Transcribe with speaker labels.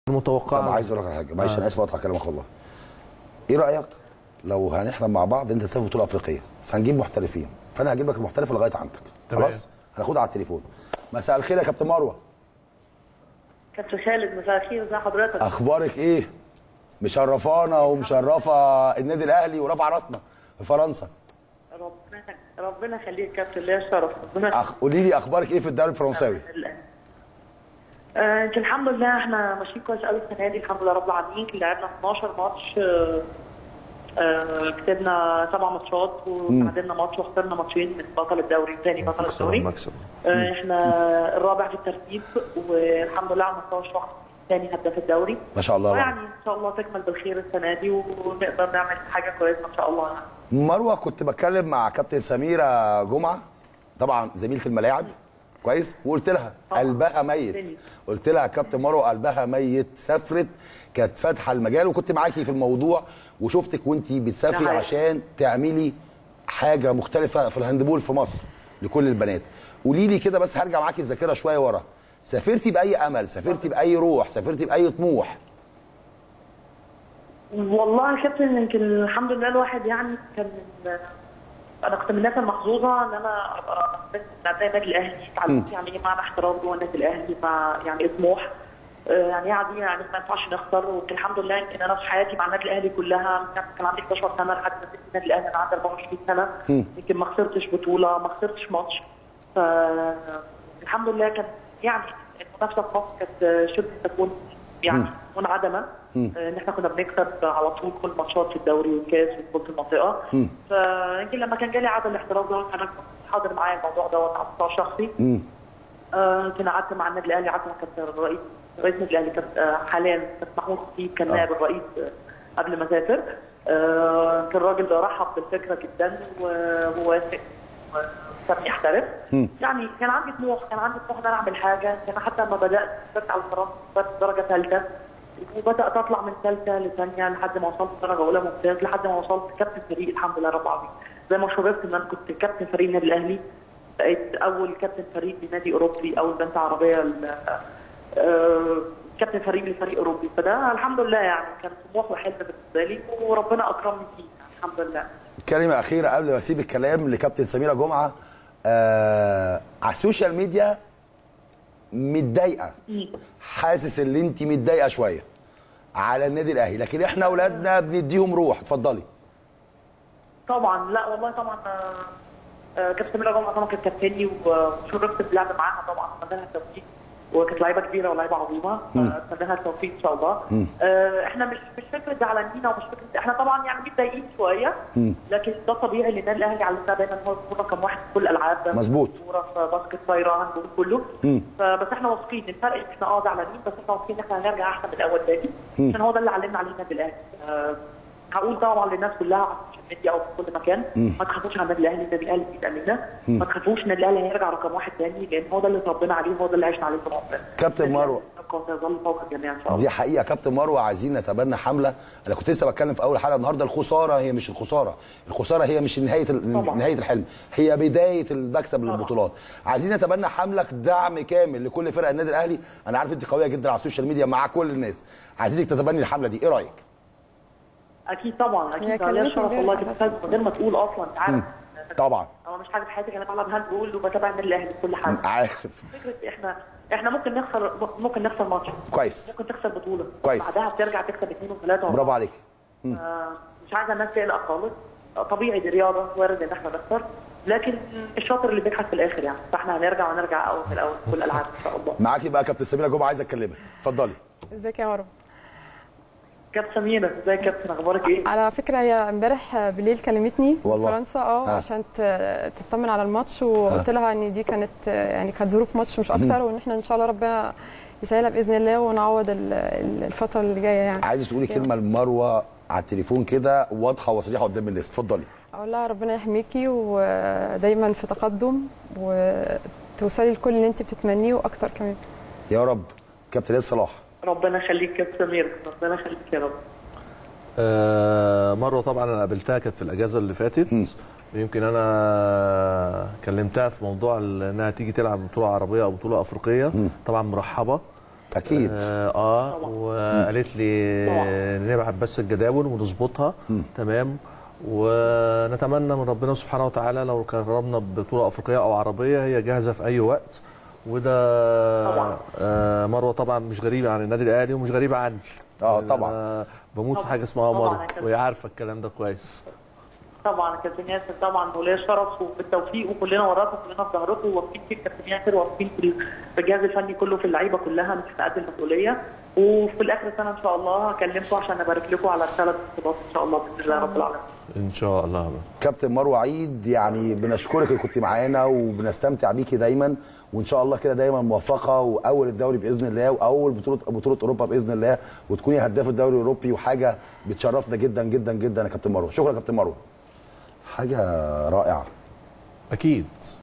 Speaker 1: المتوقعه
Speaker 2: طب عايز اقول لك على حاجه معلش انا اسف اقطع كلامك والله ايه رايك لو هنحلم مع بعض انت تسافر بطوله افريقيه فهنجيب محترفين فانا هجيب لك المحترف لغايه عندك
Speaker 1: تمام.
Speaker 2: خلاص هناخدها على التليفون مساء الخير يا كابتن مروه
Speaker 3: كابتن خالد مساء الخير ازي حضرتك
Speaker 2: اخبارك ايه مشرفانا ومشرفه النادي الاهلي ورافعه راسنا في فرنسا
Speaker 3: ربنا ربنا يخليك كابتن ليا الشرف ربنا
Speaker 2: أخ... قولي لي اخبارك ايه في الدوري الفرنساوي
Speaker 3: آه، الحمد لله احنا ماشيين كويس قوي السنه دي الحمد لله رب العالمين لعبنا 12 ماتش آه، آه، كسبنا سبع ماتشات وتعادلنا ماتش وخسرنا ماتشين من بطل الدوري ثاني بطل
Speaker 1: خسارة
Speaker 3: الدوري
Speaker 1: المكسب
Speaker 3: آه، احنا الرابع في الترتيب والحمد لله على مستوى الشهر ثاني هداف الدوري
Speaker 2: ما شاء الله
Speaker 3: ويعني ان شاء الله تكمل بالخير السنه دي ونقدر نعمل حاجه كويسه ان شاء الله يعني.
Speaker 2: مروه كنت بتكلم مع كابتن سميره جمعه طبعا زميله الملاعب كويس وقلت لها
Speaker 3: طبعاً.
Speaker 2: قلبها ميت
Speaker 3: سني.
Speaker 2: قلت لها يا كابتن مروه قلبها ميت سافرت كانت فاتحه المجال وكنت معاكي في الموضوع وشفتك وانت بتسافري
Speaker 3: ده حقيقي.
Speaker 2: عشان تعملي حاجه مختلفه في الهاندبول في مصر لكل البنات قولي لي كده بس هرجع معاكي الذاكره شويه ورا سافرتي باي امل سافرتي باي روح سافرتي باي طموح
Speaker 3: والله يا كابتن يمكن الحمد لله الواحد يعني كان انا كنت من الناس المحظوظه ان انا ابقى بنت من ابناء النادي الاهلي اتعلمت يعني ايه معنى احتراف جوه النادي الاهلي مع يعني ايه طموح آه، يعني ايه عادي يعني ما ينفعش نخسر ويمكن الحمد لله يمكن انا في حياتي مع النادي الاهلي كلها من ساعة كان عندي 11 سنه لحد ما سبت النادي الاهلي انا عندي 24 سنه يمكن ما خسرتش بطوله ما خسرتش ماتش فالحمد لله كان يعني المنافسه في مصر كانت شبه تكون يعني منعدمه آه، ان احنا كنا بنكسب على طول كل ماتشات في الدوري والكاس وبطوله المنطقه فيمكن لما كان جالي عدد الاحتراف ده انا كنت حاضر معايا الموضوع دوت على المستوى الشخصي
Speaker 2: مم.
Speaker 3: آه، كنا قعدت مع النادي الاهلي قعدت مع كابتن الرئيس رئيس النادي الاهلي كابتن آه، حاليا كابتن محمود خطيب كان
Speaker 2: آه.
Speaker 3: نائب الرئيس آه، قبل ما اسافر آه، كان الراجل ده رحب بالفكره جدا ووافق وسابني احترف
Speaker 2: مم.
Speaker 3: يعني كان عندي طموح كان عندي طموح ان انا اعمل حاجه كان حتى لما بدات بدات على فرنسا بدات درجه ثالثه وبدات اطلع من ثالثه لثانيه لحد ما وصلت درجه اولى ممتاز لحد ما وصلت كابتن فريق الحمد لله رب العالمين زي ما شرفت ان انا كنت كابتن فريق النادي الاهلي بقيت اول كابتن فريق لنادي اوروبي اول بنت عربيه ل- آه، كابتن فريق لفريق اوروبي فده الحمد لله يعني كان طموح وحلم بالنسبه لي وربنا اكرمني فيه الحمد لله
Speaker 2: كلمة أخيرة قبل ما أسيب الكلام لكابتن سميرة جمعة آه على السوشيال ميديا متضايقة حاسس إن أنت متضايقة شوية على النادي الأهلي لكن إحنا أولادنا بنديهم روح اتفضلي
Speaker 3: طبعا لا والله طبعا آه، آه، كابتن سميرة جمعه طبعا كانت كابتني وشرفت باللعب معاها طبعا اتمنى لها التوفيق وكانت لعيبه كبيره ولعيبه عظيمه اتمنى لها التوفيق ان شاء الله آه، احنا مش مش فكره زعلانين او مش فكره احنا طبعا يعني متضايقين شويه لكن ده طبيعي لان النادي الاهلي علمنا دايما ان هو يكون رقم واحد في كل الالعاب
Speaker 2: مظبوط.
Speaker 3: كوره في باسكت طايره هاندبول كله
Speaker 2: مم.
Speaker 3: فبس احنا واثقين الفرق ان احنا اه زعلانين بس احنا واثقين ان احنا هنرجع احسن من الاول تاني عشان هو ده اللي علمنا عليه النادي الاهلي آه، هقول طبعا للناس كلها على السوشيال ميديا او في كل مكان ما تخافوش على النادي الاهلي النادي الاهلي في امينه ما تخافوش النادي الاهلي هيرجع رقم واحد تاني لان هو ده اللي اتربينا عليه هو ده اللي عشنا عليه طول عمرنا
Speaker 2: كابتن
Speaker 3: النادي
Speaker 2: مروة.
Speaker 3: الأهلي سيظل فوق الجميع ان شاء الله
Speaker 2: دي حقيقة كابتن مروة عايزين نتبنى حملة أنا كنت لسه بتكلم في أول حلقة النهاردة الخسارة هي مش الخسارة الخسارة هي مش نهاية ال-
Speaker 3: طبعا.
Speaker 2: نهاية الحلم هي بداية المكسب للبطولات عايزين نتبنى حملة دعم كامل لكل فرق النادي الأهلي أنا عارف أنت قوية جدا على السوشيال ميديا مع كل الناس عايزينك تتبني الحملة دي إيه رأيك؟
Speaker 3: اكيد طبعا
Speaker 4: هي
Speaker 3: اكيد عليها
Speaker 4: كلمتني
Speaker 3: الشرف والله
Speaker 4: امبارح
Speaker 3: كده
Speaker 4: أساساً.
Speaker 3: من غير ما تقول اصلا انت عارف
Speaker 2: طبعا
Speaker 3: انا مش حاجه في حياتي انا بلعب هاند بول وبتابع النادي الاهلي في كل حاجه
Speaker 2: عارف
Speaker 3: فكره احنا احنا ممكن نخسر ممكن نخسر ماتش
Speaker 2: كويس
Speaker 3: ممكن تخسر بطوله
Speaker 2: كويس.
Speaker 3: بعدها بترجع تكسب اثنين وثلاثه
Speaker 2: برافو عليك
Speaker 3: آه، مش عايزه الناس تقلق خالص آه، طبيعي دي رياضه وارد ان احنا نخسر لكن الشاطر اللي بيبحث في الاخر يعني فاحنا هنرجع ونرجع اول في الاول في كل الالعاب ان شاء الله
Speaker 2: معاكي بقى كابتن سميرة جمعة عايز أكلمك اتفضلي
Speaker 4: ازيك يا مروه
Speaker 3: كابتن سمينه ازيك يا كابتن اخبارك ايه؟
Speaker 4: على فكره هي امبارح بالليل كلمتني
Speaker 2: والله.
Speaker 4: في فرنسا اه
Speaker 2: آه.
Speaker 4: عشان ت- تطمن على الماتش وقلت لها ان دي كانت يعني كانت ظروف ماتش مش اكتر وان احنا ان شاء الله ربنا يسهلها باذن الله ونعوض ال- ال- الفتره اللي جايه يعني
Speaker 2: عايز تقولي كلمة لمروة على التليفون كده واضحة وصريحة قدام الناس اتفضلي
Speaker 4: اقول لها ربنا يحميكي ودايما في تقدم وتوصلي لكل اللي انت بتتمنيه واكتر كمان
Speaker 2: يا رب كابتن ياسر صلاح
Speaker 3: ربنا يخليك يا كابتن سمير ربنا يخليك يا رب
Speaker 1: آه مره طبعا انا قابلتها كانت في الاجازه اللي فاتت ويمكن انا كلمتها في موضوع ال- انها تيجي تلعب بطوله عربيه او بطوله افريقيه طبعا مرحبه
Speaker 2: اكيد
Speaker 1: اه, آه
Speaker 3: طبعا.
Speaker 1: وقالت لي
Speaker 3: طبعا.
Speaker 1: نبعت بس الجداول ونظبطها تمام ونتمنى من ربنا سبحانه وتعالى لو قربنا ببطوله افريقيه او عربيه هي جاهزه في اي وقت وده
Speaker 3: طبعا.
Speaker 1: آه مروه طبعا مش غريبه عن النادي الاهلي ومش غريبه عني
Speaker 2: آه،
Speaker 1: لأن
Speaker 2: طبعا.
Speaker 1: أنا بموت في
Speaker 3: طبعا.
Speaker 1: حاجه اسمها
Speaker 3: طبعا
Speaker 1: مروه
Speaker 3: يا كابتن.
Speaker 1: وهي عارفه الكلام ده كويس
Speaker 3: طبعا كابتن ياسر طبعا وليا شرف وبالتوفيق وكلنا وراكم كلنا في ظهركم واقفين في كابتن ياسر واقفين في في الجهاز الفني كله في اللعيبه كلها مش قد المسؤوليه وفي الاخر السنه ان شاء الله هكلمكم عشان ابارك لكم على الثلاث بطولات ان شاء الله باذن الله رب العالمين
Speaker 1: ان شاء الله
Speaker 2: كابتن مروه عيد يعني بنشكرك اللي كنت معانا وبنستمتع بيكي دايما وان شاء الله كده دايما موفقه واول الدوري باذن الله واول بطوله بطوله اوروبا باذن الله وتكوني هداف الدوري الاوروبي وحاجه بتشرفنا جدا جدا جدا يا كابتن مروه شكرا يا كابتن مروه حاجه رائعه
Speaker 1: اكيد